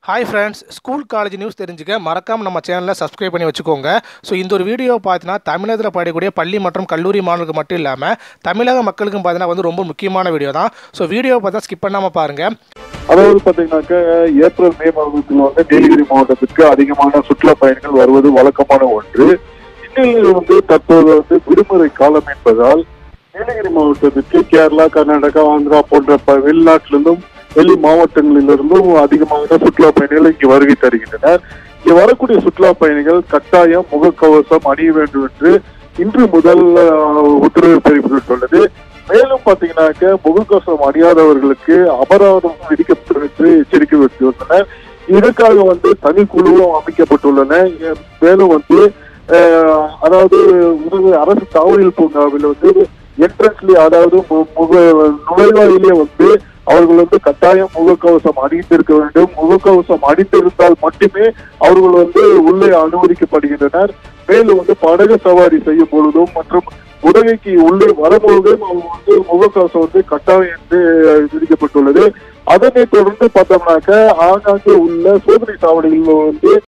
hi friends school college news தெரிஞ்சுக்க மறக்காம நம்ம சேனலை சப்ஸ்கிரைப் பண்ணி வச்சுக்கோங்க ஸோ இந்த ஒரு வீடியோ பார்த்தீங்கன்னா தமிழகத்தில் படிக்கக்கூடிய பள்ளி மற்றும் கல்லூரி மாணவர்களுக்கு மட்டும் இல்லாமல் தமிழக மக்களுக்கும் பார்த்தீங்கன்னா வந்து ரொம்ப முக்கியமான வீடியோ தான் ஸோ வீடியோ பார்த்தா ஸ்கிப் பண்ணாமல் பாருங்கள் அதாவது பாத்தீங்கன்னாக்க ஏப்ரல் மே மாதத்துல வந்து நீலகிரி மாவட்டத்திற்கு அதிகமான சுற்றுலா பயணிகள் வருவது வழக்கமான ஒன்று இந்நிலையில் வந்து தற்போது வந்து விடுமுறை காலம் என்பதால் நீலகிரி மாவட்டத்திற்கு கேரளா கர்நாடகா ஆந்திரா போன்ற ப- வெளிநாட்டிலிருந்தும் வெளி மாவட்டங்களிலிருந்தும் அதிகமான சுற்றுலா பயணிகள் இங்கு வருகை தருகின்றனர் இங்கு வரக்கூடிய சுற்றுலா பயணிகள் கட்டாயம் முகக்கவசம் அணிய வேண்டும் என்று இன்று முதல் அஹ், உத்தரவு பிறப்பித்துள்ளது மேலும் பாத்தீங்கன்னாக்க முகக்கவசம் அணியாதவர்களுக்கு அபராதம் விதிக்கப்படும் என்று எச்சரிக்கை விடுத்துள்ளனர் இதற்காக வந்து தனி குழுவும் அமைக்கப்பட்டுள்ளன எ- மேலும் வந்து அஹ், அதாவது உதவி அரசு தாவரியல் பூங்காவில் வந்து என்ட்ரன்ஸ்லயே அதாவது மு- முக நுழைவாயிலே வந்து அவர்கள் வந்து கட்டாயம் முகக்கவசம் அணிந்திருக்க வேண்டும் முகக்கவசம் அணிந்திருந்தால் மட்டுமே அவர்கள் வந்து உள்ளே அனுமதிக்கப்படுகின்றனர் மேலும் வந்து படகு சவாரி செய்யும் பொழுதும் மற்றும் உதவிக்கு உள்ளே வரும்பொழுதும் அவங்க வந்து முகக்கவசம் வந்து கட்டாயம் என்று விதிக்கப்பட்டுள்ளது அதனை தொடர்ந்து பார்த்தோம்னாக்க ஆங்காங்கே உள்ள சோதனை சாவடிகளில் வந்து